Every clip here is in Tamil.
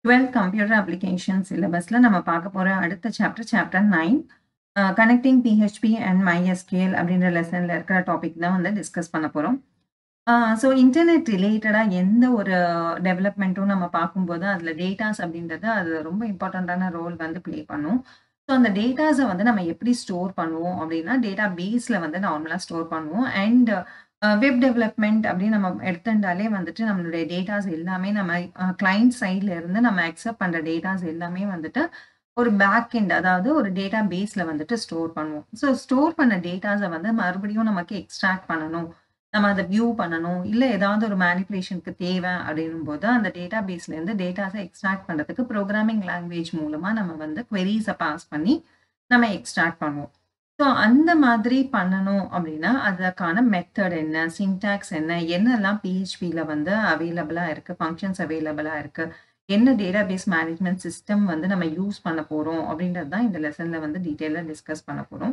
12th கம்ப்யூட்டர் அப்ளிகேஷன் சிலபஸ்ல நம்ம பார்க்க போற அடுத்த chapter chapter 9 uh connecting PHP and MySQL அப்படின்ற லெசன்ல இருக்கிற டாபிக் தான் வந்து டிஸ்கஸ் பண்ண போறோம். ஆ ஸோ இன்டர்நெட் ரிலேட்டடா எந்த ஒரு டெவலப்மெண்ட்டும் நம்ம பார்க்கும்போது, அதில டேட்டாஸ் அப்படின்றது அது ரொம்ப இம்பார்ட்டன்ட்டான ரோல் வந்து ப்ளே பண்ணும். ஸோ அந்த டேட்டாஸ வந்து நம்ம எப்படி ஸ்டோர் பண்ணுவோம் அப்படின்னா, டேட்டா பேஸ்ல வந்து நார்மலா ஸ்டோர் பண்ணுவோம். அண்ட் அ வெப் டெவலப்மெண்ட் அப்படின்னு நம்ம எடுத்துட்டாலே வந்துட்டு நம்மளுடைய டேட்டாஸ் எல்லாமே நம்ம அ கிளையன்ட் சைட்ல இருந்து நம்ம அக்செப்ட் பண்ற டேட்டாஸ் எல்லாமே வந்துட்டு ஒரு பேக் எண்ட் அதாவது ஒரு டேட்டா பேஸ்ல வந்துட்டு ஸ்டோர் பண்ணுவோம். ஸோ ஸ்டோர் பண்ண டேட்டாஸ வந்து மறுபடியும் நமக்கு எக்ஸ்ட்ராக்ட் பண்ணணும். நம்ம அத வியூ பண்ணணும். இல்ல ஏதாவது ஒரு மேனிபுலேஷன்க்கு தேவை அப்படின்னும்போது, அந்த டேட்டா பேஸ்லேருந்து டேட்டாஸ எக்ஸ்ட்ராக்ட் பண்றதுக்கு புரோகிராமிங் லாங்குவேஜ் மூலமா நம்ம வந்து குவெரீஸ பாஸ் பண்ணி நம்ம எக்ஸ்ட்ராக்ட் பண்ணுவோம். ஸோ அந்த மாதிரி பண்ணணும் அப்படின்னா, அதற்கான மெத்தட் என்ன? சின்டாக்ஸ் என்ன? என்னெல்லாம் பிஹெச்பில வந்து அவைலபிளா இருக்கு? ஃபங்ஷன்ஸ் அவைலபிளா இருக்கு? என்ன டேட்டாபேஸ் மேனேஜ்மென்ட் சிஸ்டம் வந்து நம்ம யூஸ் பண்ண போறோம்? அப்படின்றது தான் இந்த லெசன்ல வந்து டீட்டெயிலா டிஸ்கஸ் பண்ண போறோம்.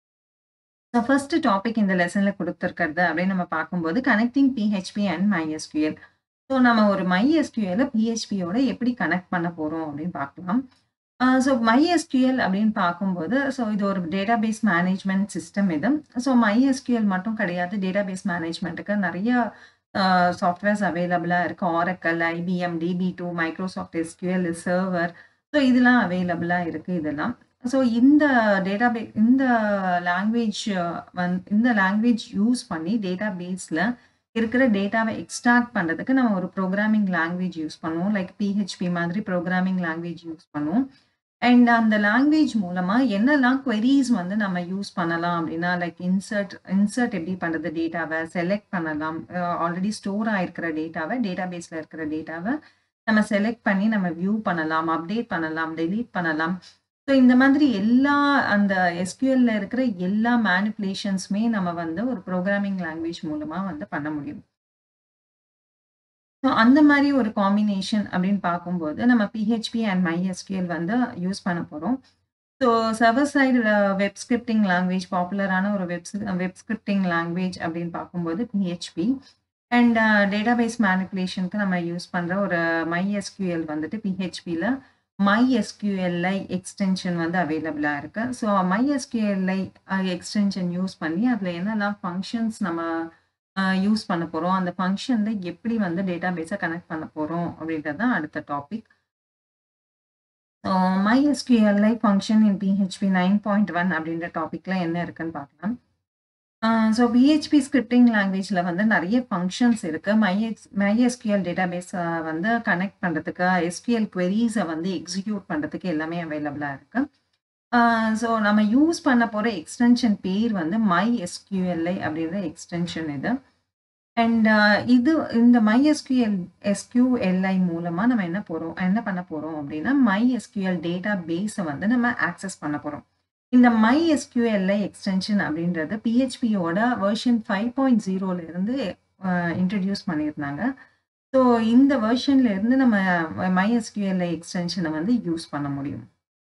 ஸோ ஃபர்ஸ்ட் டாபிக் இந்த லெசன்ல குடுத்திருக்கிறது அப்படின்னு நம்ம பார்க்கும்போது, connecting PHP and MySQL. So நம்ம ஒரு MySQLல பிஹெச்பியோட எப்படி கனெக்ட் பண்ண போறோம் அப்படின்னு பார்க்கலாம். அ ஸோ MySQL அப்படின்னு பார்க்கும்போது, ஸோ இது ஒரு டேட்டாபேஸ் மேனேஜ்மென்ட் சிஸ்டம் இது. ஸோ MySQL மட்டும் கிடையாது. டேட்டாபேஸ் மேனேஜ்மென்ட்க்கு நெறைய அ சாஃப்ட்வேர்ஸ் அவைலபிளா இருக்கு. Oracle, IBM, DB2, Microsoft SQL server. So இதெல்லாம் அவைலபிளா இருக்கு இதெல்லாம். ஸோ இந்த டேட்டாபே இந்த லாங்குவேஜ் வந் இந்த லாங்குவேஜ் யூஸ் பண்ணி டேட்டாபேஸ்ல இருக்கிற டேட்டாவ எக்ஸ்ட்ராக்ட் பண்றதுக்கு நம்ம ஒரு புரோகிராமிங் லாங்குவேஜ் யூஸ் பண்ணுவோம். லைக் பிஹெச்பி மாதிரி புரோகிராமிங் லாங்குவேஜ் யூஸ் பண்ணுவோம். அண்ட் அந்த லாங்குவேஜ் மூலமா என்னெல்லாம் குவெரீஸ் வந்து நம்ம யூஸ் பண்ணலாம் அப்படின்னா, லைக் இன்சர்ட் இன்சர்ட் எப்படி பண்றது டேட்டாவ, செலக்ட் பண்ணலாம். அ ஆல்ரெடி ஸ்டோர் ஆயிருக்கிற டேட்டாவ, டேட்டாபேஸ்ல இருக்கிற டேட்டாவ நம்ம செலக்ட் பண்ணி நம்ம வியூ பண்ணலாம், அப்டேட் பண்ணலாம், டெலீட் பண்ணலாம். ஸோ இந்த மாதிரி எல்லா அந்த எஸ்கியூஎல்ல இருக்கிற எல்லா மேனிபுலேஷன்ஸுமே நம்ம வந்து ஒரு புரோகிராமிங் லாங்குவேஜ் மூலமா வந்து பண்ண முடியும். ஸோ அந்த மாரி ஒரு காம்பினேஷன் அப்படின்னு பார்க்கும்போது, நம்ம பிஹெச்பி அண்ட் MySQL வந்து யூஸ் பண்ண போறோம். So server side web scripting language பாப்புலரான ஒரு வெப் வெப் ஸ்கிரிப்டிங் லாங்குவேஜ் அப்படின்னு பார்க்கும்போது பிஹெச்பி. அண்ட் டேட்டாபேஸ் மேனிபுலேஷன்க்கு நம்ம யூஸ் பண்ற ஒரு MySQL வந்துட்டு பிஹெச்பில MySQLi எக்ஸ்டென்ஷன் வந்து அவைலபிளா இருக்கு. So MySQLi uh extension use பண்ணி அதில என்னெல்லாம் ஃபங்ஷன்ஸ் நம்ம அ யூஸ் பண்ண போறோம்? அந்த ஃபங்ஷன்ல எப்படி வந்து டேட்டாபேஸ கனெக்ட் பண்ண போறோம்? அப்படின்றது தான் அடுத்த topic. So MySQLi function in PHP 9.1 அப்படின்ற டாபிக்ல என்ன இருக்குன்னு பார்க்கலாம். ஆ ஸோ பிஹெச்பி ஸ்கிரிப்டிங் லாங்குவேஜ்ல வந்து நெறைய ஃபங்ஷன்ஸ் இருக்கு. MyX MySQL டேட்டாபேஸ வந்து கனெக்ட் பண்றதுக்கு, SQL குவெரீஸ வந்து எக்ஸிக்யூட் பண்றதுக்கு எல்லாமே அவைலபிளா இருக்கு. ஆ ஸோ நம்ம யூஸ் பண்ண போற எக்ஸ்டென்ஷன் பேர் வந்து MySQLi அப்படின்ற எக்ஸ்டென்ஷன் இது. அண்ட் இது இந்த MySQL SQLi மூலமா நம்ம என்ன போறோம் என்ன பண்ண போறோம் அப்படின்னா, MySQL டேட்டாபேஸ வந்து நம்ம ஆக்சஸ் பண்ண போறோம். இந்த MySQLi எக்ஸ்டென்ஷன் அப்படின்றது பிஹெச்பியோட வெர்ஷன் 5.0ல இருந்து அ இன்ட்ரோடியூஸ் பண்ணியிருந்தாங்க. ஸோ இந்த வெர்ஷன்ல இருந்து நம்ம MySQLi எக்ஸ்டென்ஷன வந்து யூஸ் பண்ண முடியும்.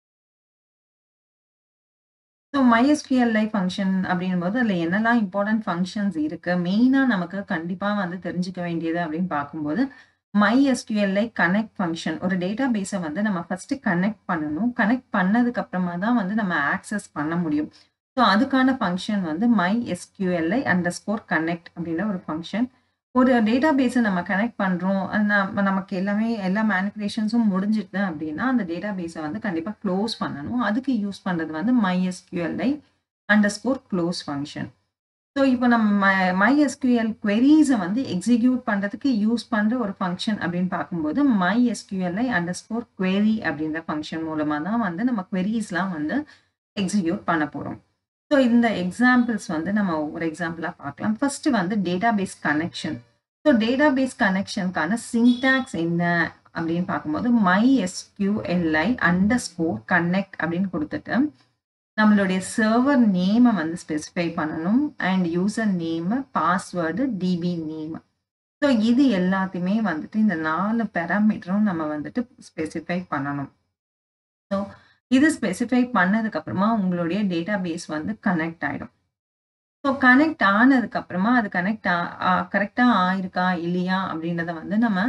ஸோ MySQLi ஃபங்ஷன் அப்படின்னும்போது, அதில என்னெல்லாம் இம்பார்ட்டன்ட் ஃபங்ஷன்ஸ் இருக்கு? மெயினா நமக்கு கண்டிப்பா வந்து தெரிஞ்சுக்க வேண்டியது அப்படின்னு பார்க்கும்போது, MySQLi கனெக்ட் ஃபங்ஷன். ஒரு டேட்டாபேஸ வந்து நம்ம ஃபர்ஸ்ட் கனெக்ட் பண்ணணும். கனெக்ட் பண்ணதுக்கு அப்புறமா தான் வந்து நம்ம ஆக்சஸ் பண்ண முடியும். ஸோ அதுக்கான ஃபங்ஷன் வந்து MySQLi அண்டர்ஸ்கோர் கனெக்ட் அப்படின்ற ஒரு ஃபங்ஷன். ஒரு டேட்டாபேஸ நம்ம கனெக்ட் பண்றோம். நம்ம நமக்கு எல்லாமே எல்லா மேனிபுலேஷன்ஸும் முடிஞ்சுது அப்படின்னா, அந்த டேட்டாபேஸ வந்து கண்டிப்பா குளோஸ் பண்ணணும். அதுக்கு யூஸ் பண்றது வந்து MySQLi underscore close function. So இப்போ நம்ம ம MySQL குவெரீஸ வந்து எக்ஸிக்யூட் பண்றதுக்கு யூஸ் பண்ற ஒரு ஃபங்ஷன் அப்படின்னு பார்க்கும்போது, MySQLi அண்டர்ஸ்கோர் குவெரி அப்படின்ற ஃபங்ஷன் மூலமா தான் வந்து நம்ம குவெரீஸ்லாம் வந்து எக்ஸிக்யூட் பண்ண போறோம். ஸோ இந்த எக்ஸாம்பிள்ஸ் வந்து நம்ம ஒவ்வொரு எக்ஸாம்பிளா பார்க்கலாம். ஃபர்ஸ்ட் வந்து டேட்டாபேஸ் கனெக்ஷன். ஸோ டேட்டாபேஸ் கனெக்ஷனுக்கான சின்டாக்ஸ் என்ன அப்படின்னு பார்க்கும்போது, MySQLi அண்டர்ஸ்கோர் கனெக்ட் அப்படின்னு குடுத்துட்டு, நம்மளுடைய சர்வர் நேம வந்து ஸ்பெசிஃபை பண்ணணும். And user name, password, DB name. So இது எல்லாத்தையுமே வந்துட்டு இந்த 4 பாராமீட்டரும் நம்ம வந்துட்டு ஸ்பெசிஃபை பண்ணணும். ஸோ இது ஸ்பெசிஃபை பண்ணதுக்கு அப்புறமா உங்களுடைய டேட்டாபேஸ் வந்து கனெக்ட் ஆயிடும். ஸோ கனெக்ட் ஆனதுக்கு அப்புறமா அது கனெக்ட் ஆ ஆ கரெக்ட்டா ஆயிருக்கா? இல்லையா? அப்படின்றத வந்து நம்ம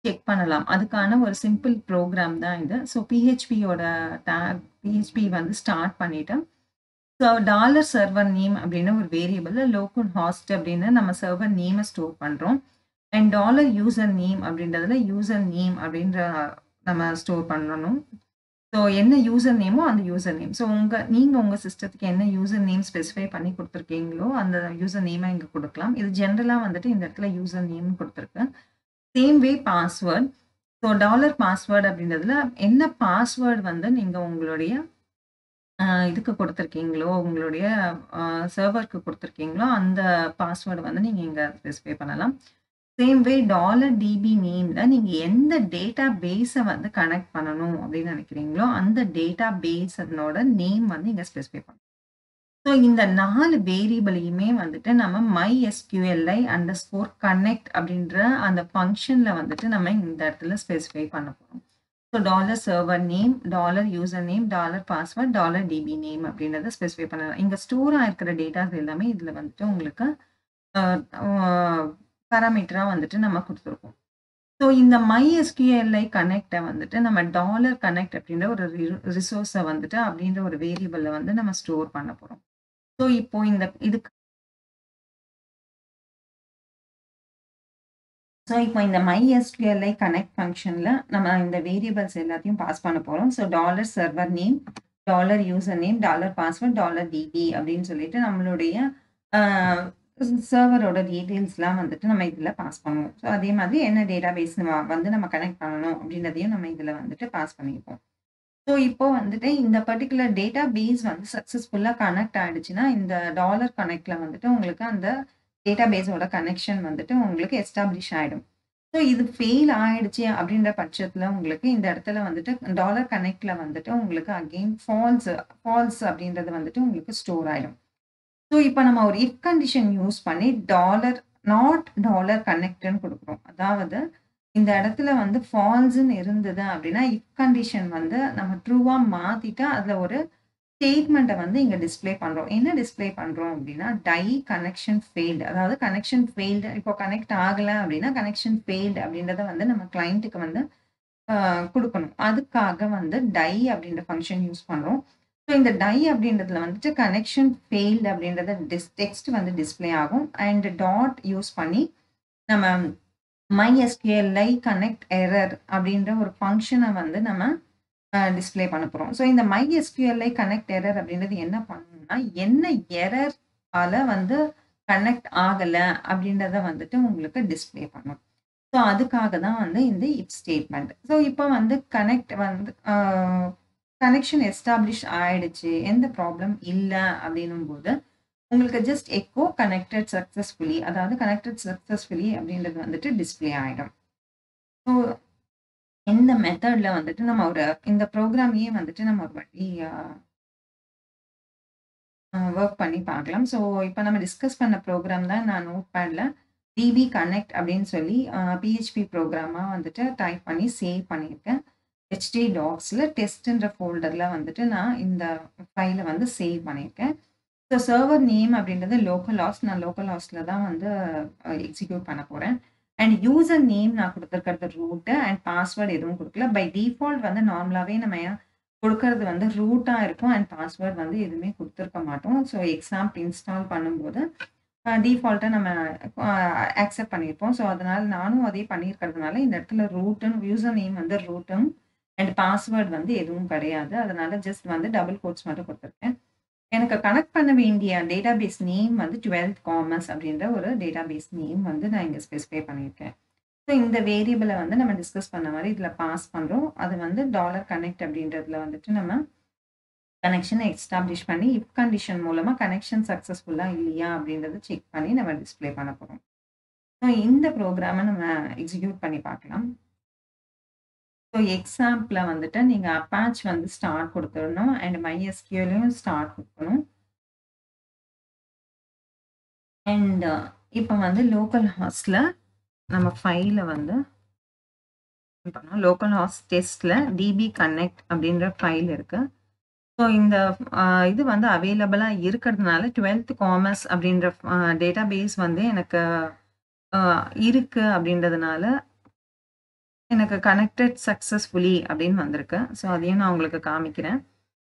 செக் பண்ணலாம். அதுக்கான ஒரு சிம்பிள் ப்ரோகிராம் தான் இது. ஸோ பிஹெச்பியோட டேக் பிஹெச்பி வந்து ஸ்டார்ட் பண்ணிட்டு, ஸோ டாலர் சர்வர் நேம் அப்படின்னு ஒரு வேரியபிள்ல லோக்கல் ஹாஸ்ட் அப்படின்னு நம்ம சர்வர் நேம ஸ்டோர் பண்றோம். அண்ட் டாலர் யூசர் நேம் அப்படின்றதுல யூசர் நேம் அப்படின்ற நம்ம ஸ்டோர் பண்ணணும். ஸோ என்ன யூசர் நேமோ அந்த யூசர் நேம். ஸோ உங்க நீங்க உங்க சிஸ்டத்துக்கு என்ன யூசர் நேம் ஸ்பெசிஃபை பண்ணி குடுத்துருக்கீங்களோ, அந்த யூசர் நேம இங்க குடுக்கலாம். இது ஜெனரலா வந்துட்டு இந்த இடத்துல யூசர் நேம்னு குடுத்துருக்கு. Same way password. So dollar password அப்படின்றதுல என்ன பாஸ்வேர்ட் வந்து நீங்க உங்களுடைய அ இதுக்கு குடுத்துருக்கீங்களோ, உங்களுடைய அ சர்வருக்கு குடுத்துருக்கீங்களோ, அந்த பாஸ்வேர்ட் வந்து நீங்க இங்க ஸ்பெசிஃபை பண்ணலாம். சேம் வே டாலர் டிபி நேம்ல நீங்க எந்த டேட்டா பேஸ வந்து கனெக்ட் பண்ணணும் அப்படின்னு நினைக்கிறீங்களோ, அந்த டேட்டா பேஸ் அதனோட நேம் வந்து இங்க ஸ்பெசிஃபை பண்ணணும். ஸோ இந்த 4 வேரியபிளையுமே வந்துட்டு நம்ம MySQLi அண்டர்ஸ்கோர் கனெக்ட் அப்படின்ற அந்த ஃபங்ஷன்ல வந்துட்டு நம்ம இந்த இடத்துல ஸ்பெசிஃபை பண்ண போறோம். So dollar server name, dollar user name, dollar password, dollar DB name அப்படின்றத ஸ்பெசிஃபை பண்ணலாம். இங்க ஸ்டோர் ஆயிருக்கிற டேட்டாஸ் எல்லாமே இதுல வந்துட்டு உங்களுக்கு அ அ பாராமீட்டரா வந்துட்டு நம்ம குடுத்துருக்கோம். ஸோ இந்த MySQLi கனெக்ட்ட வந்துட்டு நம்ம டாலர் கனெக்ட் அப்படின்ற ஒரு ரி ரிசோர்ஸ வந்துட்டு அப்படின்ற ஒரு வேரியபிள்ல வந்து நம்ம ஸ்டோர் பண்ண போறோம். ஸோ இப்போ இந்த இதுக்கு ஸோ இப்போ இந்த MySQLi கனெக்ட் ஃபங்ஷன்ல நம்ம இந்த வேரியபிள்ஸ் எல்லாத்தையும் பாஸ் பண்ண போறோம். So dollar server name, dollar user name, dollar password, dollar DB அப்படின்னு சொல்லிட்டு நம்மளுடைய அ சர்வரோட டீட்டெயில்ஸ்லாம் வந்துட்டு நம்ம இதுல பாஸ் பண்ணுவோம். ஸோ அதே மாதிரி என்ன டேட்டாபேஸ் வந்து நம்ம கனெக்ட் பண்ணணும் அப்படின்றதையும் நம்ம இதுல வந்துட்டு பாஸ் பண்ணியிருப்போம். ஸோ இப்போ வந்துட்டு இந்த பர்ட்டிகுலர் டேட்டாபேஸ் வந்து சக்சஸ்ஃபுல்லா கனெக்ட் ஆயிடுச்சுன்னா, இந்த டாலர் கனெக்ட்ல வந்துட்டு உங்களுக்கு அந்த டேட்டாபேஸோட கனெக்ஷன் வந்துட்டு உங்களுக்கு எஸ்டாப்ளிஷ் ஆயிடும். ஸோ இது ஃபெயில் ஆயிடுச்சு அப்படின்ற பட்சத்துல உங்களுக்கு இந்த இடத்துல வந்துட்டு டாலர் கனெக்ட்ல வந்துட்டு உங்களுக்கு அகைன் ஃபால்ஸ் ஃபால்ஸ் அப்படின்றது வந்துட்டு உங்களுக்கு ஸ்டோர் ஆயிடும். ஸோ இப்போ நம்ம ஒரு இஃப் கண்டிஷன் யூஸ் பண்ணி டாலர் நாட் டாலர் கனெக்ட்ன்னு குடுக்குறோம். அதாவது இந்த இடத்துல வந்து ஃபால்ஸ்ன்னு இருந்தது அப்படின்னா, இஃப் கண்டிஷன் வந்து நம்ம ட்ரூவா மாத்திட்டா அதுல ஒரு ஸ்டேட்மெண்ட்ட வந்து இங்க டிஸ்ப்ளே பண்றோம். என்ன டிஸ்ப்ளே பண்றோம் அப்படின்னா, டை கனெக்ஷன் ஃபெயில்டு அதாவது கனெக்ஷன் ஃபெயில்டு இப்போ கனெக்ட் ஆகல அப்படின்னா, கனெக்ஷன் ஃபெயில்டு அப்படின்றத வந்து நம்ம கிளையன்ட்க்கு வந்து அ குடுக்கணும். அதுக்காக வந்து டை அப்படின்ற ஃபங்ஷன் யூஸ் பண்றோம். ஸோ இந்த டை அப்படின்றதுல வந்துட்டு கனெக்ஷன் ஃபெயில்டு அப்படின்றத டிஸ் டெக்ஸ்ட் வந்து டிஸ்ப்ளே ஆகும். அண்ட் டாட் யூஸ் பண்ணி நம்ம MySQLi கனெக்ட் எரர் அப்படின்ற ஒரு ஃபங்ஷன வந்து நம்ம அ டிஸ்ப்ளே பண்ண போறோம். ஸோ இந்த MySQLi கனெக்ட் எரர் அப்படின்றது என்ன பண்ணும்னா, என்ன எரர் ஆல வந்து கனெக்ட் ஆகல அப்படின்றத வந்துட்டு உங்களுக்கு டிஸ்ப்ளே பண்ணும். ஸோ அதுக்காக தான் வந்து இந்த இஃப் ஸ்டேட்மெண்ட். ஸோ இப்போ வந்து கனெக்ட் வந்து அ கனெக்ஷன் எஸ்டாப்ளிஷ் ஆயிடுச்சு. எந்த ப்ராப்ளம் இல்ல அப்படின்னும்போது, உங்களுக்கு ஜஸ்ட் எக்கோ கனெக்டட் சக்சஸ்ஃபுல்லி அதாவது கனெக்டட் சக்சஸ்ஃபுல்லி அப்படின்றது வந்துட்டு டிஸ்ப்ளே ஆயிடும். ஸோ இந்த மெத்தட்ல வந்துட்டு நம்ம ஒரு இந்த ப்ரோகிராமையே வந்துட்டு நம்ம ஒரு வாட்டி அ அ வொர்க் பண்ணி பார்க்கலாம். ஸோ இப்போ நம்ம டிஸ்கஸ் பண்ண ப்ரோகிராம் தான் நான் நோட்பேட்ல டிபி கனெக்ட் அப்படின்னு சொல்லி அ பிஹெச்பி ப்ரோகிராமா வந்துட்டு டைப் பண்ணி சேவ் பண்ணியிருக்கேன். HT டாக்ஸ்ல டெஸ்ட்ன்ற ஃபோல்டர்ல வந்துட்டு நான் இந்த ஃபைல வந்து சேவ் பண்ணியிருக்கேன். ஸோ சர்வர் நேம் அப்படின்றது லோக்கல் ஹாஸ்ட் நான் லோக்கல் ஹாஸ்ட்ல தான் வந்து அ எக்ஸிக்யூட் பண்ண போறேன். அண்ட் யூசர் நேம் நான் குடுத்துருக்கிறது ரூட் அண்ட் பாஸ்வேர்ட் எதுவும் குடுக்கல. பை டிஃபால்ட் வந்து நார்மலாவே நம்ம குடுக்கறது வந்து ரூட்டா இருக்கும். அண்ட் பாஸ்வேர்ட் வந்து எதுவுமே குடுத்துருக்க மாட்டோம். ஸோ எக்ஸாம்ப் இன்ஸ்டால் பண்ணும்போது அ டிஃபால்ட்டா நம்ம அ அக்செப்ட் பண்ணியிருப்போம். ஸோ அதனால நானும் அதே பண்ணியிருக்கிறதுனால இந்த இடத்துல ரூட்ன்னு யூசர் நேம் வந்து ரூட்டும் அண்ட் பாஸ்வேர்ட் வந்து எதுவும் கிடையாது. அதனால ஜஸ்ட் வந்து டபுள் கோட்ஸ் மட்டும் குடுத்துருக்கேன். எனக்கு கனெக்ட் பண்ண வேண்டிய டேட்டாபேஸ் நேம் வந்து 12த் காமர்ஸ் அப்படின்ற ஒரு டேட்டாபேஸ் நேம் வந்து நான் இங்க ஸ்பெசிஃபை பண்ணியிருக்கேன். ஸோ இந்த வேரியபிள வந்து நம்ம டிஸ்கஸ் பண்ண மாரி இதுல பாஸ் பண்றோம். அது வந்து டாலர் கனெக்ட் அப்படின்றதுல வந்துட்டு நம்ம கனெக்ஷன எஸ்டாப்ளிஷ் பண்ணி இஃப் கண்டிஷன் மூலமா கனெக்ஷன் சக்சஸ்ஃபுல்லா இல்லையா அப்படின்றத செக் பண்ணி நம்ம டிஸ்ப்ளே பண்ண போறோம். ஸோ இந்த ப்ரோகிராம நம்ம எக்ஸிக்யூட் பண்ணி பார்க்கலாம். ஸோ எக்ஸாம்ப்ல வந்துட்டு நீங்க அப்பாச் வந்து ஸ்டார்ட் குடுத்துறணும். அண்ட் MySQLயும் ஸ்டார்ட் குடுக்கணும். அண்ட் இப்ப வந்து லோக்கல் ஹாஸ்ட்ல நம்ம ஃபைல வந்து பண்ணோம். லோக்கல் ஹாஸ்ட் டெஸ்ட்ல டிபி கனெக்ட் அப்படின்ற ஃபைல் இருக்கு. ஸோ இந்த அ இது வந்து அவைலபிளா இருக்கிறதுனால 12த் காமர்ஸ் அப்படின்ற அ டேட்டாபேஸ் வந்து எனக்கு அ இருக்கு அப்படின்றதுனால எனக்கு கனெக்டட் சக்சஸ்ஃபுல்லி அப்படின்னு வந்திருக்கு. ஸோ அதையும் நான் உங்களுக்கு காமிக்கிறேன்.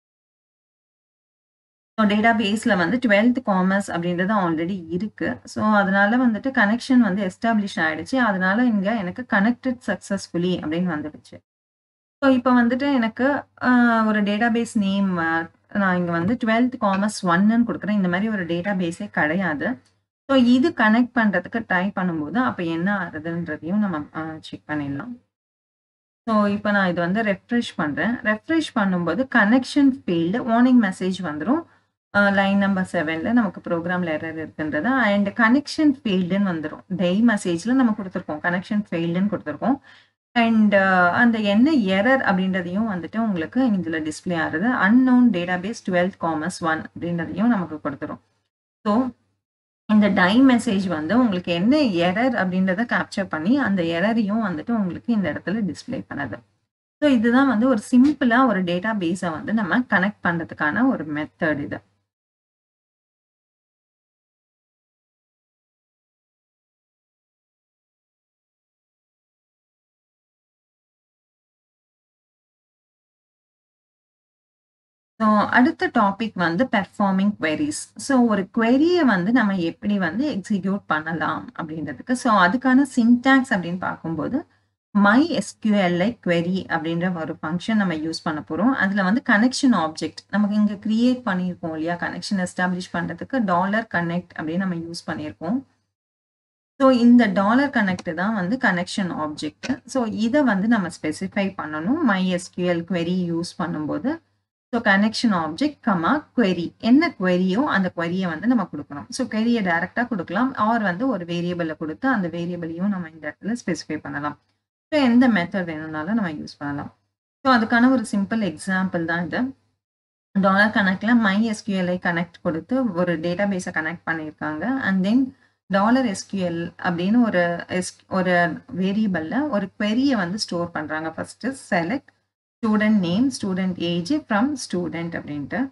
ஸோ டேட்டாபேஸ்ல வந்து 12த் காமர்ஸ் அப்படின்றது ஆல்ரெடி இருக்கு. ஸோ அதனால வந்துட்டு கனெக்ஷன் வந்து எஸ்டாப்ளிஷ் ஆயிடுச்சு. அதனால இங்க எனக்கு கனெக்டட் சக்சஸ்ஃபுல்லி அப்படின்னு வந்துடுச்சு. ஸோ இப்ப வந்துட்டு எனக்கு அ ஒரு டேட்டாபேஸ் நேம் நான் இங்க வந்து 12த் காமர்ஸ் 1ன்னு குடுக்குறேன். இந்த மாரி ஒரு டேட்டாபேஸே கிடையாது. ஸோ இது கனெக்ட் பண்றதுக்கு ட்ரை பண்ணும்போது, அப்ப என்ன ஆகுதுன்றதையும் நம்ம அ செக் பண்ணிடலாம். ஸோ இப்ப நான் இது வந்து ரெஃப்ரெஷ் பண்றேன். ரெஃப்ரெஷ் பண்ணும்போது கனெக்ஷன் ஃபெயில்டு வார்னிங் மெசேஜ் வந்துரும். அ லைன் நம்பர் 7ல நமக்கு ப்ரோகிராம்ல எரர் இருக்குன்றது அண்ட் கனெக்ஷன் ஃபெயில்டுன்னு வந்துரும். டெய் மெசேஜ்ல நம்ம குடுத்துருக்கோம். கனெக்ஷன் ஃபெயில்டுன்னு குடுத்துருக்கோம். அண்ட் அந்த என்ன எரர் அப்படின்றதையும் வந்துட்டு உங்களுக்கு இதுல டிஸ்ப்ளே ஆகுது. அன்னோன் டேட்டாபேஸ் 12த் காமர்ஸ் 1 அப்படின்றதையும் நமக்கு குடுத்துரும். ஸோ இந்த டை மெசேஜ் வந்து உங்களுக்கு என்ன எரர் அப்படின்றத கேப்சர் பண்ணி, அந்த எரரையும் வந்துட்டு உங்களுக்கு இந்த இடத்துல டிஸ்ப்ளே பண்ணுது. ஸோ இதுதான் வந்து ஒரு சிம்பிளா ஒரு டேட்டாபேஸ வந்து நம்ம கனெக்ட் பண்றதுக்கான ஒரு மெத்தட் இது. ஸோ அடுத்த டாபிக் வந்து பெர்ஃபார்மிங் குவெரீஸ். ஸோ ஒரு குவெரிய வந்து நம்ம எப்படி வந்து எக்ஸிக்யூட் பண்ணலாம் அப்படின்றதுக்கு, ஸோ அதுக்கான சின்டாக்ஸ் அப்படின்னு பார்க்கும்போது, MySQLi query அப்படின்ற ஒரு ஃபங்ஷன் நம்ம யூஸ் பண்ண போறோம். அதுல வந்து கனெக்ஷன் ஆப்ஜெக்ட் நமக்கு இங்க கிரியேட் பண்ணியிருக்கோம் இல்லையா? கனெக்ஷன் எஸ்டாப்ளிஷ் பண்றதுக்கு டாலர் கனெக்ட் அப்படின்னு நம்ம யூஸ் பண்ணியிருக்கோம். ஸோ இந்த டாலர் கனெக்ட் தான் வந்து கனெக்ஷன் ஆப்ஜெக்ட். ஸோ இத வந்து நம்ம ஸ்பெசிஃபை பண்ணணும். MySQL query யூஸ் பண்ணும்போது, so connection object, comma query. என்ன குவெரியோ அந்த குவெரிய வந்து நம்ம குடுக்கணும். ஸோ குவெரிய டைரக்ட்டா குடுக்கலாம். ஆர் வந்து ஒரு வேரியபிள குடுத்து அந்த வேரியபிளையும் நம்ம இந்த இடத்துல ஸ்பெசிஃபை பண்ணலாம். ஸோ எந்த மெத்தட் வேணும்னாலும் நம்ம யூஸ் பண்ணலாம். ஸோ அதுக்கான ஒரு சிம்பிள் எக்ஸாம்பிள் தான் இது. டாலர் கனெக்ட்ல MySQLi கனெக்ட் குடுத்து ஒரு டேட்டாபேஸ கனெக்ட் பண்ணியிருக்காங்க. அண்ட் தென் டாலர் SQL அப்படின்னு ஒரு எஸ் ஒரு வேரியபிள்ல ஒரு குவெரிய வந்து ஸ்டோர் பண்றாங்க. First select student name, student age from student அப்படின்ட்டு.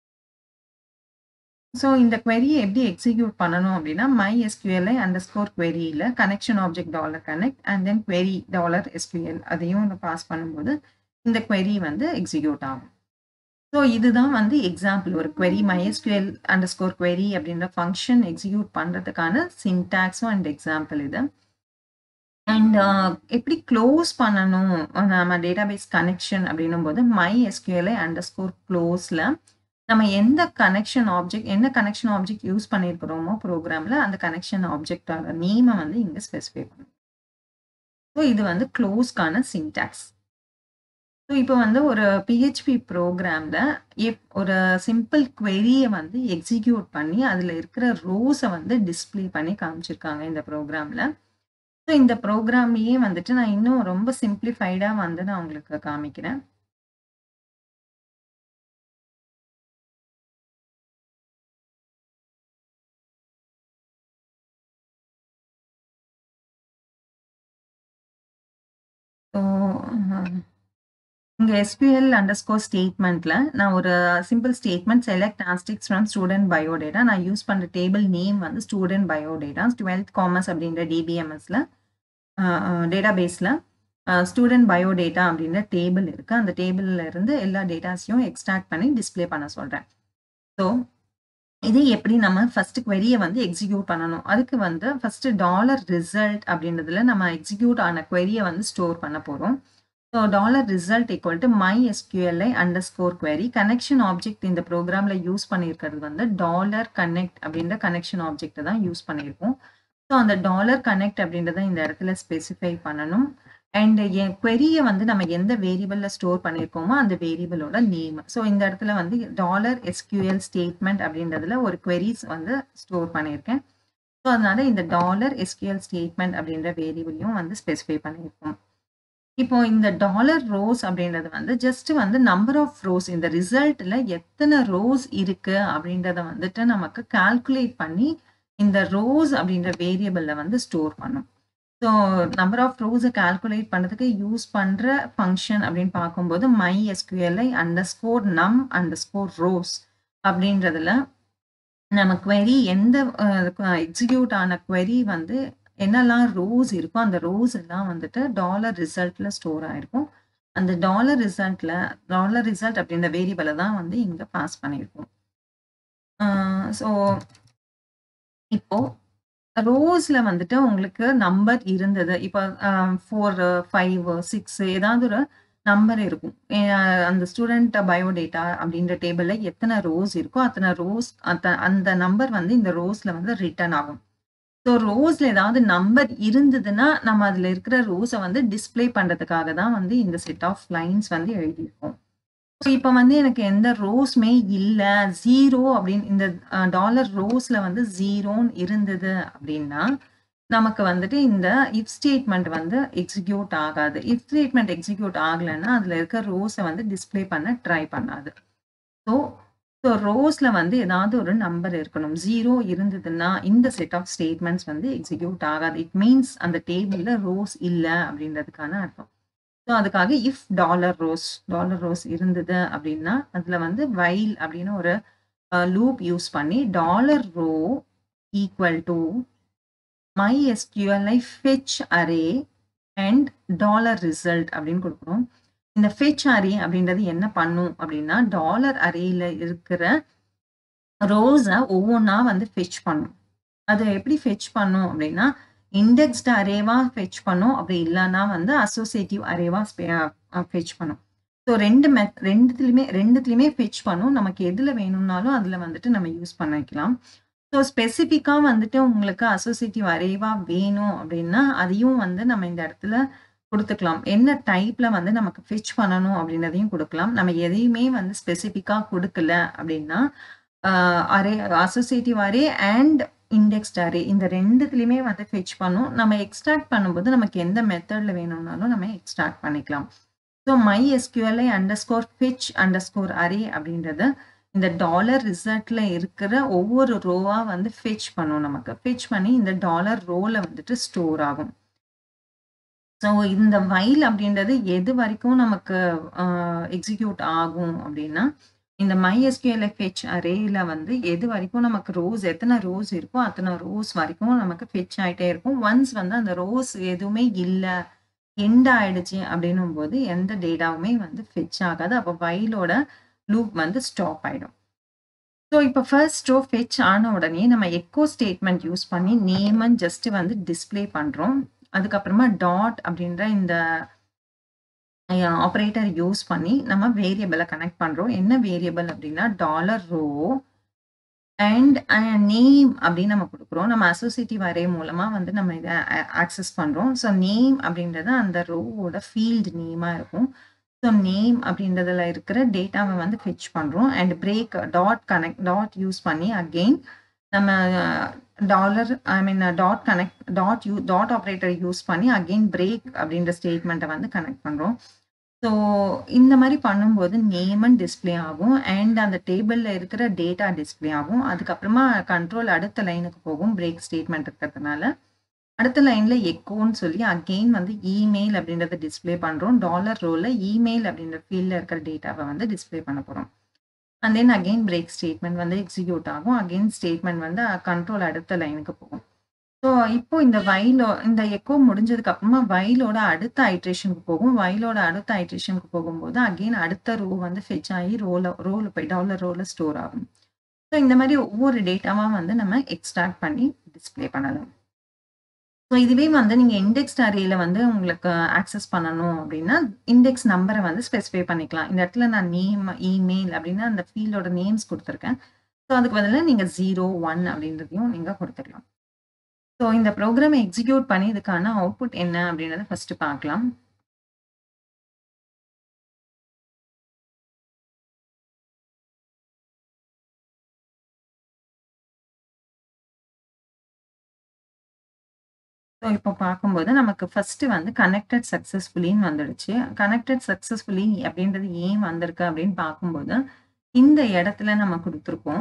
ஸோ இந்த குவெரிய எப்படி எக்ஸிக்யூட் பண்ணணும் அப்படின்னா, MySQLi அண்டர்ஸ்கோர் குவெரியில connection object dollar connect and then query dollar SQL அதையும் பாஸ் பண்ணும்போது, இந்த குவெரி வந்து எக்ஸிக்யூட் ஆகும். ஸோ இதுதான் வந்து எக்ஸாம்பிள். ஒரு குவெரி MySQL அண்டர்ஸ்கோர் குவெரி அப்படின்ற ஃபங்ஷன் எக்ஸிக்யூட் பண்றதுக்கான சின்டாக்ஸும் அண்ட் எக்ஸாம்பிள் இது. அண்ட் அ எப்படி க்ளோஸ் பண்ணணும் நம்ம டேட்டாபேஸ் கனெக்ஷன் அப்படின்னும்போது, MySQLi அண்டர்ஸ்கோர் க்ளோஸ்ல நம்ம எந்த கனெக்ஷன் ஆப்ஜெக்ட் என்ன கனெக்ஷன் ஆப்ஜெக்ட் யூஸ் பண்ணியிருக்கிறோமோ ப்ரோகிராம்ல, அந்த கனெக்ஷன் ஆப்ஜெக்ட்டோட நேம வந்து இங்க ஸ்பெசிஃபை பண்ணணும். ஸோ இது வந்து க்ளோஸ்க்கான சின்டாக்ஸ். ஸோ இப்போ வந்து ஒரு PHP ப்ரோகிராம்ல எப் ஒரு சிம்பிள் குவெரிய வந்து எக்ஸிக்யூட் பண்ணி, அதுல இருக்கிற ரோஸ வந்து டிஸ்ப்ளே பண்ணி காமிச்சிருக்காங்க இந்த ப்ரோகிராம்ல. ஸோ இந்த ப்ரோகிராம்லயே வந்துட்டு நான் இன்னும் ரொம்ப சிம்ப்ளிஃபைடா வந்து நான் உங்களுக்கு காமிக்கிறேன். ஸோ அ இங்க SQL அண்டர்ஸ்கோர் ஸ்டேட்மென்ட்ல நான் ஒரு simple statement select asterisk from student biodata நான் யூஸ் பண்ற டேபிள் நேம் வந்து ஸ்டூடண்ட் பயோடேட்டா 12த் காமர்ஸ் அப்படின்ற DBMSல அ அ டேட்டாபேஸ்ல அ ஸ்டூடண்ட் பயோடேட்டா அப்படின்ற டேபிள் இருக்கு. அந்த டேபிள்ல இருந்து எல்லா டேட்டாஸையும் எக்ஸ்ட்ராக்ட் பண்ணி டிஸ்ப்ளே பண்ண சொல்றேன். ஸோ இது எப்படி நம்ம ஃபர்ஸ்ட் குவெரிய வந்து எக்ஸிக்யூட் பண்ணணும். அதுக்கு வந்து ஃபர்ஸ்ட் டாலர் ரிசல்ட் அப்படின்றதுல நம்ம எக்ஸிக்யூட் ஆன குவெரிய வந்து ஸ்டோர் பண்ண போறோம். So dollar result equal to MySQLi underscore query. Connection object இந்த ப்ரோகிராம்ல யூஸ் பண்ணியிருக்கிறது வந்து டாலர் கனெக்ட் அப்படின்ற கனெக்ஷன் ஆப்ஜெக்ட்ட தான் யூஸ் பண்ணியிருக்கோம். ஸோ அந்த டாலர் கனெக்ட் அப்படின்றத இந்த இடத்துல ஸ்பெசிஃபை பண்ணணும். அண்ட் என் குவெரிய வந்து நம்ம எந்த வேரியபிள்ல ஸ்டோர் பண்ணியிருக்கோமோ, அந்த வேரியபிளோட நேம். ஸோ இந்த இடத்துல வந்து டாலர் SQL ஸ்டேட்மென்ட் அப்படின்றதுல ஒரு குவெரீஸ் வந்து ஸ்டோர் பண்ணியிருக்கேன். ஸோ அதனால இந்த டாலர் SQL ஸ்டேட்மென்ட் அப்படின்ற வேரியபிளையும் வந்து ஸ்பெசிஃபை பண்ணியிருக்கோம். இப்போ இந்த டாலர் ரோஸ் அப்படின்றது வந்து ஜஸ்ட் வந்து நம்பர் ஆஃப் ரோஸ் இந்த ரிசல்ட்ல எத்தன ரோஸ் இருக்கு அப்படின்றத வந்துட்டு நமக்கு கால்குலேட் பண்ணி, இந்த ரோஸ் அப்படின்ற வேரியபிள்ல வந்து ஸ்டோர் பண்ணும். ஸோ நம்பர் ஆஃப் ரோஸ கால்குலேட் பண்றதுக்கு யூஸ் பண்ற ஃபங்ஷன் அப்படின்னு பார்க்கும்போது, MySQLi underscore num underscore rows அப்படின்றதுல நம்ம குவெரி எந்த அ எக்ஸிக்யூட் ஆன குவெரி வந்து என்னெல்லாம் ரோஸ் இருக்கோ அந்த ரோஸ் எல்லாம் வந்துட்டு டாலர் ரிசல்ட்ல ஸ்டோர் ஆயிருக்கும் அந்த டாலர் ரிசல்ட்ல டாலர் ரிசல்ட் அப்படின்ற வேரியபிளை தான் வந்து இங்க பாஸ் பண்ணியிருக்கோம் ஸோ இப்போ ரோஸ்ல வந்துட்டு உங்களுக்கு நம்பர் இருந்தது இப்போ ஃபோர் ஃபைவ் சிக்ஸ் ஏதாவது ஒரு நம்பர் இருக்கும் அஹ் அந்த ஸ்டூடெண்ட் பயோடேட்டா அப்படின்ற டேபிள்ல எத்தனை ரோஸ் இருக்கோ அத்தனை ரோஸ் அந்த நம்பர் வந்து இந்த ரோஸ்ல வந்து ரிட்டர்ன் ஆகும் ஸோ ரோஸ்ல ஏதாவது நம்பர் இருந்ததுன்னா நம்ம அதுல இருக்கிற ரோஸை வந்து டிஸ்ப்ளே பண்றதுக்காக தான் வந்து இந்த செட் ஆஃப் லைன்ஸ் வந்து எழுதியிருக்கோம் ஸோ இப்போ வந்து எனக்கு எந்த ரோஸ்மே இல்லை ஜீரோ அப்படின்னு இந்த டாலர் ரோஸ்ல வந்து ஜீரோன்னு இருந்தது அப்படின்னா நமக்கு வந்துட்டு இந்த இஃப் ஸ்டேட்மெண்ட் வந்து எக்ஸிக்யூட் ஆகாது இஃப் ஸ்டேட்மெண்ட் எக்ஸிக்யூட் ஆகலைன்னா அதுல இருக்க ரோஸை வந்து டிஸ்ப்ளே பண்ண ட்ரை பண்ணாது ஸோ ஸோ ரோஸ்ல வந்து ஏதாவது ஒரு நம்பர் இருக்கணும் ஜீரோ இருந்ததுன்னா இந்த செட் ஆஃப் ஸ்டேட்மெண்ட்ஸ் வந்து எக்ஸிக்யூட் ஆகாது இட் மீன்ஸ் அந்த டேபிள்ல ரோஸ் இல்லை அப்படின்றதுக்கான அர்த்தம் ஸோ அதுக்காக if dollar rows dollar rows இருந்தது அப்படின்னா அதுல வந்து வைல் அப்படின்னு ஒரு லூப் யூஸ் பண்ணி dollar row equal to MySQLi fetch array and dollar result அப்படின்னு கொடுக்குறோம் இந்த ஃபெச் அரே அப்படின்றது என்ன பண்ணும் அப்படின்னா டாலர் அரேல இருக்கிற ரோஸை ஒவ்வொன்றா வந்து ஃபெச் பண்ணும் அது எப்படி ஃபெச் பண்ணும் அப்படின்னா இண்டெக்ஸ்டு அரேவா ஃபெச் பண்ணும் அப்படி இல்லைன்னா வந்து அசோசியேட்டிவ் அரேவா ஃபெச் பண்ணும் ஸோ ரெண்டு மெத் ரெண்டுத்துலையுமே ரெண்டுத்துலையுமே ஃபெச் பண்ணும் நமக்கு எதில் வேணும்னாலும் அதில் வந்துட்டு நம்ம யூஸ் பண்ணிக்கலாம் ஸோ ஸ்பெசிஃபிக்காக வந்துட்டு உங்களுக்கு அசோசியேட்டிவ் அரேவா வேணும் அப்படின்னா அதையும் வந்து நம்ம இந்த இடத்துல கொடுத்துக்கலாம் என்ன டைப்ல வந்து நமக்கு ஃபிச் பண்ணணும் அப்படின்றதையும் கொடுக்கலாம் நம்ம எதையுமே வந்து ஸ்பெசிஃபிக்காக கொடுக்கல அப்படின்னா array associative array and indexed array இந்த ரெண்டுத்துலையுமே வந்து ஃபெச் பண்ணும் நம்ம எக்ஸ்ட்ராக்ட் பண்ணும்போது நமக்கு எந்த மெத்தடில் வேணும்னாலும் நம்ம எக்ஸ்ட்ராக்ட் பண்ணிக்கலாம் so MySQLi underscore fetch underscore array அப்படின்றது இந்த டாலர் ரிசல்ட்ல இருக்கிற ஒவ்வொரு ரோவா வந்து ஃபெச் பண்ணும் நமக்கு ஃபெச் பண்ணி இந்த டாலர் ரோல வந்துட்டு ஸ்டோர் ஆகும் ஸோ இந்த வைல் அப்படின்றது எது வரைக்கும் நமக்கு எக்ஸிக்யூட் ஆகும் அப்படின்னா இந்த மைஎஸ்கியூஎல்ஐ ஃபெச் அரேல வந்து எது வரைக்கும் நமக்கு ரோஸ் எத்தனை ரோஸ் இருக்கோ அத்தனை ரோஸ் வரைக்கும் நமக்கு ஃபெச் ஆகிட்டே இருக்கும் ஒன்ஸ் வந்து அந்த ரோஸ் எதுவுமே இல்லை எண்ட் ஆயிடுச்சு அப்படின்னும் போது எந்த டேட்டாவுமே வந்து ஃபெச் ஆகாது அப்போ வைலோட லூப் வந்து ஸ்டாப் ஆயிடும் ஸோ இப்போ ஃபர்ஸ்ட் ரோ ஃபெச் ஆன உடனே நம்ம எக்கோ ஸ்டேட்மெண்ட் யூஸ் பண்ணி நேமன் ஜஸ்ட் வந்து டிஸ்பிளே பண்ணுறோம் அதுக்கப்புறமா டாட் அப்படின்ற இந்த ஆப்ரேட்டர் யூஸ் பண்ணி நம்ம வேரியபிளை கனெக்ட் பண்ணுறோம் என்ன வேரியபிள் அப்படின்னா டாலர் ரோ அண்ட் நேம் அப்படின்னு நம்ம கொடுக்குறோம் நம்ம அசோசியேட்டிவ் அரே மூலமாக வந்து நம்ம இதை ஆக்சஸ் பண்ணுறோம் ஸோ நேம் அப்படின்றது அந்த ரோவோட ஃபீல்டு நேமாக இருக்கும் ஸோ நேம் அப்படின்றதுல இருக்கிற டேட்டாவை வந்து ஃபிச் பண்ணுறோம் and break dot connect dot use பண்ணி அகெயின் நம்ம dollar I mean dot connect dot you dot operator use பண்ணி அகெயின் பிரேக் அப்படின்ற ஸ்டேட்மெண்ட்டை வந்து கனெக்ட் பண்ணுறோம் ஸோ இந்த மாதிரி பண்ணும்போது நேமன் டிஸ்பிளே ஆகும் அண்ட் அந்த டேபிளில் இருக்கிற டேட்டா டிஸ்பிளே ஆகும் அதுக்கப்புறமா கண்ட்ரோல் அடுத்த லைனுக்கு போகும் பிரேக் ஸ்டேட்மெண்ட் இருக்கிறதுனால அடுத்த லைனில் எக்கோன்னு சொல்லி அகெயின் வந்து இமெயில் அப்படின்றத டிஸ்பிளே பண்ணுறோம் டாலர் ரோவில் இமெயில் அப்படின்ற ஃபீல்டில் இருக்கிற டேட்டாவை வந்து டிஸ்பிளே பண்ண போகிறோம் and then again break statement வந்து எக்ஸிக்யூட் ஆகும் அகெயின் ஸ்டேட்மெண்ட் வந்து கண்ட்ரோல் அடுத்த லைனுக்கு போகும் ஸோ இப்போ இந்த வயலோ இந்த எக்கோ முடிஞ்சதுக்கு அப்புறமா வயலோட அடுத்த ஐட்ரேஷனுக்கு போகும் வயலோட அடுத்த ஐட்ரேஷனுக்கு போகும்போது அகெயின் அடுத்த ரோ வந்து ஃபெச் ஆகி ரோல ரோல போய் டாலர் ரோல ஸ்டோர் ஆகும் ஸோ இந்த மாதிரி ஒவ்வொரு டேட்டாவாக வந்து நம்ம எக்ஸ்ட்ராக்ட் பண்ணி டிஸ்பிளே பண்ணலாம் ஸோ இதுவே வந்து நீங்கள் இண்டெக்ஸ் அரேல வந்து உங்களுக்கு ஆக்சஸ் பண்ணணும் அப்படின்னா இண்டெக்ஸ் நம்பரை வந்து ஸ்பெசிஃபை பண்ணிக்கலாம் இந்த இடத்துல நான் நேம் இமெயில் அப்படின்னா அந்த ஃபீல்டோட நேம்ஸ் கொடுத்துருக்கேன் ஸோ அதுக்கு பதிலாக நீங்கள் ஜீரோ ஒன் அப்படின்றதையும் நீங்கள் கொடுத்துக்கலாம் ஸோ இந்த ப்ரோக்ராமை எக்ஸிக்யூட் பண்ணி இதுக்கான அவுட்புட் என்ன அப்படின்றத ஃபர்ஸ்ட் பார்க்கலாம் ஸோ இப்போ பார்க்கும்போது நமக்கு ஃபர்ஸ்ட் வந்து கனெக்டட் சக்ஸஸ்ஃபுல்லின்னு வந்துடுச்சு கனெக்டட் சக்ஸஸ்ஃபுல்லி அப்படின்றது ஏன் வந்திருக்கு அப்படின்னு பார்க்கும்போது இந்த இடத்துல நம்ம கொடுத்துருக்கோம்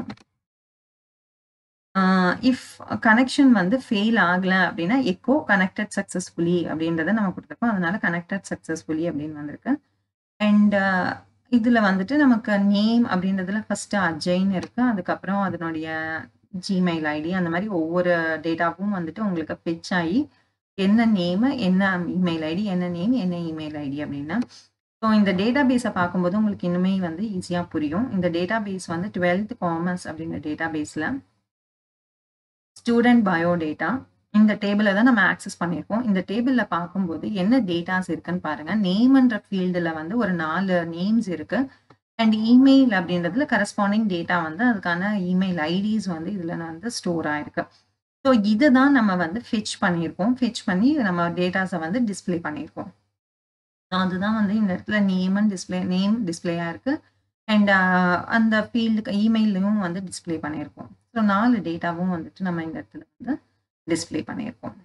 இஃப் கனெக்ஷன் வந்து ஃபெயில் ஆகலை அப்படின்னா எக்கோ கனெக்டட் சக்ஸஸ்ஃபுல்லி அப்படின்றத நம்ம கொடுத்துருக்கோம் அதனால கனெக்டட் சக்ஸஸ்ஃபுல்லி அப்படின்னு வந்திருக்கு அண்ட் இதில் வந்துட்டு நமக்கு நேம் அப்படின்றதுல ஃபர்ஸ்ட் அஜைன் இருக்கு அதுக்கப்புறம் அதனுடைய ஜிமெயில் ஐடி அந்த மாதிரி ஒவ்வொரு டேட்டாவும் வந்துட்டு உங்களுக்கு பிச் ஆகி என்ன நேமு என்ன இமெயில் ஐடி என்ன நேம் என்ன இமெயில் ஐடி அப்படின்னா ஸோ இந்த டேட்டா பேஸை பார்க்கும்போது உங்களுக்கு இன்னுமே வந்து ஈஸியாக புரியும் இந்த டேட்டா பேஸ் வந்து டுவெல்த் காமர்ஸ் அப்படின்ற டேட்டா பேஸில் ஸ்டூடெண்ட் பயோ டேட்டா இந்த டேபிளை தான் நம்ம ஆக்சஸ் பண்ணியிருக்கோம் இந்த டேபிளில் பார்க்கும்போது என்ன டேட்டாஸ் இருக்குன்னு பாருங்கள் நேம்ன்ற ஃபீல்டில் வந்து ஒரு நாலு நேம்ஸ் இருக்குது அண்ட் இமெயில் அப்படின்றதுல கரஸ்பாண்டிங் டேட்டா வந்து அதுக்கான இமெயில் ஐடிஸ் வந்து இதில் வந்து ஸ்டோர் ஆயிருக்கு ஸோ இதை தான் நம்ம வந்து ஃபிச் பண்ணியிருக்கோம் ஃபிச் பண்ணி நம்ம டேட்டாஸை வந்து டிஸ்பிளே பண்ணியிருக்கோம் அதுதான் வந்து இந்த இடத்துல நேம் டிஸ்பிளே நேம் டிஸ்பிளேயாக இருக்குது அண்ட் அந்த ஃபீல்டுக்கு இமெயிலையும் வந்து டிஸ்பிளே பண்ணியிருக்கோம் ஸோ நாலு டேட்டாவும் வந்துட்டு நம்ம இந்த இடத்துல வந்து டிஸ்பிளே பண்ணியிருக்கோம்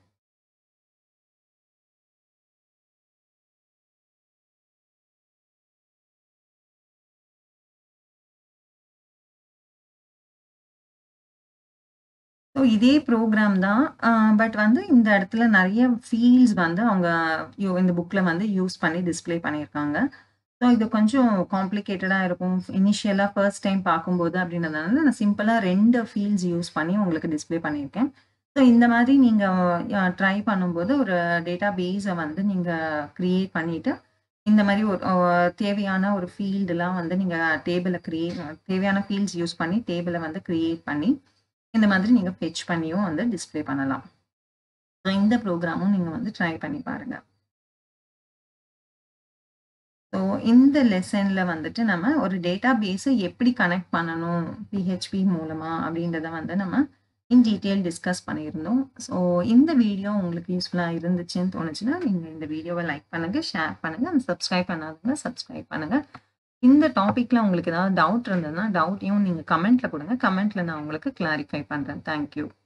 ஸோ இதே ப்ரோக்ராம் தான் பட் வந்து இந்த இடத்துல நிறைய ஃபீல்ட்ஸ் வந்து அவங்க இந்த புக்கில் வந்து யூஸ் பண்ணி டிஸ்பிளே பண்ணியிருக்காங்க ஸோ இது கொஞ்சம் காம்ப்ளிகேட்டடாக இருக்கும் இனிஷியலாக ஃபர்ஸ்ட் டைம் பார்க்கும்போது அப்படின்றதுனால நான் சிம்பிளாக ரெண்டு ஃபீல்ட்ஸ் யூஸ் பண்ணி உங்களுக்கு டிஸ்பிளே பண்ணியிருக்கேன் ஸோ இந்த மாதிரி நீங்கள் ட்ரை பண்ணும்போது ஒரு டேட்டா பேஸை வந்து நீங்கள் க்ரியேட் பண்ணிவிட்டு இந்த மாதிரி ஒரு தேவையான ஒரு ஃபீல்டெலாம் வந்து நீங்கள் டேபிளை க்ரியேட் தேவையான ஃபீல்ட்ஸ் யூஸ் பண்ணி டேபிளை வந்து க்ரியேட் பண்ணி இந்த மாதிரி நீங்கள் ஃபெச் பண்ணியும் வந்து டிஸ்பிளே பண்ணலாம் ஸோ இந்த ப்ரோக்ராமும் நீங்கள் வந்து ட்ரை பண்ணி பாருங்கள் ஸோ இந்த லெசனில் வந்துட்டு நம்ம ஒரு டேட்டா பேஸை எப்படி கனெக்ட் பண்ணணும் பிஹெச்பி மூலமாக அப்படின்றத வந்து நம்ம இன் டீட்டெயில் டிஸ்கஸ் பண்ணியிருந்தோம் ஸோ இந்த வீடியோ உங்களுக்கு யூஸ்ஃபுல்லாக இருந்துச்சுன்னு தோணுச்சுன்னா நீங்கள் இந்த வீடியோவை லைக் பண்ணுங்கள் ஷேர் பண்ணுங்கள் அண்ட் சப்ஸ்கிரைப் பண்ணாதவங்க சப்ஸ்கிரைப் பண்ணுங்கள் இந்த டாப்பிக்கில் உங்களுக்கு ஏதாவது டவுட் இருந்ததுன்னா டவுட்டையும் நீங்கள் கமெண்ட்டில் கொடுங்க கமெண்ட்டில் நான் உங்களுக்கு கிளாரிஃபை பண்ணுறேன் தேங்க்யூ